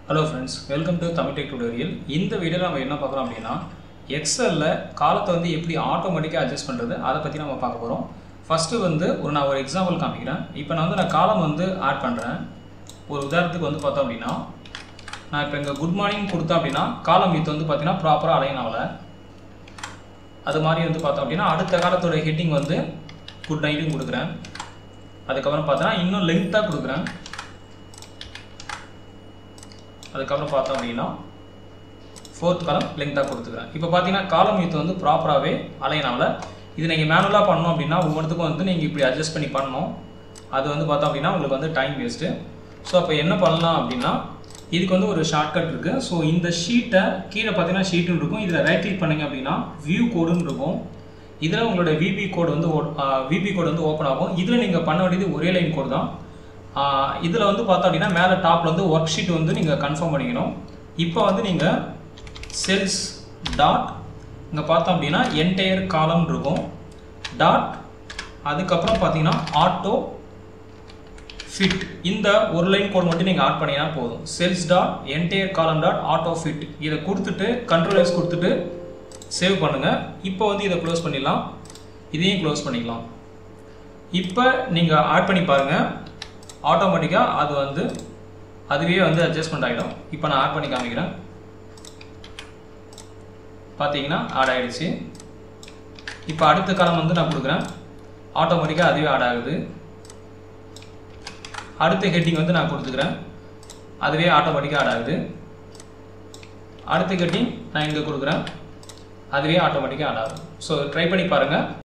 hello friends welcome to Tamil tech tutorial இந்த வீடியோவில் நம்ம என்ன பார்க்குறோம் அப்படின்னா எக்ஸலில் காலத்தை வந்து எப்படி ஆட்டோமேட்டிக்காக அட்ஜஸ்ட் பண்ணுறது அதை பற்றி நம்ம பார்க்க போகிறோம் ஃபஸ்ட்டு வந்து ஒரு நான் ஒரு எக்ஸாம்பிள் காமிக்கிறேன் இப்போ நான் வந்து நான் காலம் வந்து ஆட் பண்ணுறேன் ஒரு உதாரணத்துக்கு வந்து பார்த்தோம் அப்படின்னா நான் இப்போ இங்கே குட் மார்னிங் கொடுத்தேன் அப்படின்னா காலம் இது வந்து பார்த்தீங்கன்னா ப்ராப்பராக அலைன் ஆகலை அது மாதிரி வந்து பார்த்தோம் அப்படின்னா அடுத்த காலத்தோட ஹெட்டிங் வந்து குட் நைட்டும் கொடுக்குறேன் அதுக்கப்புறம் பார்த்தோன்னா இன்னும் லென்த்தாக கொடுக்குறேன் அதுக்கப்புறம் பார்த்தோம் அப்படின்னா ஃபோர்த் காலம் லெங்க்தாக கொடுத்துக்கிறேன் இப்போ பார்த்தீங்கன்னா காலம் இது வந்து ப்ராப்பராகவே அலையனால இது நீங்கள் மேனுவலாக பண்ணோம் அப்படின்னா ஒவ்வொன்றுத்துக்கும் வந்து நீங்கள் இப்படி அட்ஜஸ்ட் பண்ணி பண்ணணும் அது வந்து பார்த்தோம் அப்படின்னா உங்களுக்கு வந்து டைம் வேஸ்ட்டு ஸோ அப்போ என்ன பண்ணலாம் அப்படின்னா இதுக்கு வந்து ஒரு ஷார்ட்கட் இருக்குது ஸோ இந்த ஷீட்டை கீழே பார்த்தீங்கன்னா ஷீட்டுன்னு இருக்கும் இதில் ரைட் கிளிக் பண்ணீங்க அப்படின்னா வியூ கோடுன்னு இருக்கும் இதில் உங்களோட விபி கோடு வந்து விபி கோடு வந்து ஓப்பன் ஆகும் இதில் நீங்கள் பண்ண வேண்டியது ஒரே லைன் கோடு தான் இதில் வந்து பார்த்தோம் அப்படின்னா மேலே டாப்பில் வந்து ஒர்க் ஷீட் வந்து நீங்கள் கன்ஃபார்ம் பண்ணிக்கணும் இப்போ வந்து நீங்கள் செல்ஸ் டாட் இங்கே பார்த்தோம் அப்படின்னா என்டையர் காலம் இருக்கும் டாட் அதுக்கப்புறம் பார்த்தீங்கன்னா ஆட்டோ ஃபிட் இந்த ஒரு லைன் கோட் மட்டும் நீங்கள் ஆட் பண்ணிங்கன்னா போதும் cells dot entire column dot autofit இதை கொடுத்துட்டு கண்ட்ரோல் எஸ் கொடுத்துட்டு சேவ் பண்ணுங்கள் இப்போ வந்து இதை க்ளோஸ் பண்ணிடலாம் இதையும் க்ளோஸ் பண்ணிக்கலாம் இப்போ நீங்கள் ஆட் பண்ணி பாருங்கள் ஆட்டோமேட்டிக்காக அது வந்து அதுவே வந்து அட்ஜஸ்ட்மெண்ட் ஆகிடும் இப்போ நான் ஆட் பண்ணி காமிக்கிறேன் பார்த்தீங்கன்னா ஆட் ஆகிடுச்சு இப்போ அடுத்த காலம் வந்து நான் கொடுக்குறேன் ஆட்டோமேட்டிக்காக அதுவே ஆட் ஆகுது அடுத்த ஹெட்டிங் வந்து நான் கொடுத்துக்கிறேன் அதுவே ஆட்டோமேட்டிக்காக ஆட் ஆகுது அடுத்த ஹெட்டிங் நான் இங்கே கொடுக்குறேன் அதுவே ஆட்டோமேட்டிக்காக ஆட் ஆகும் ஸோ ட்ரை பண்ணி பாருங்கள்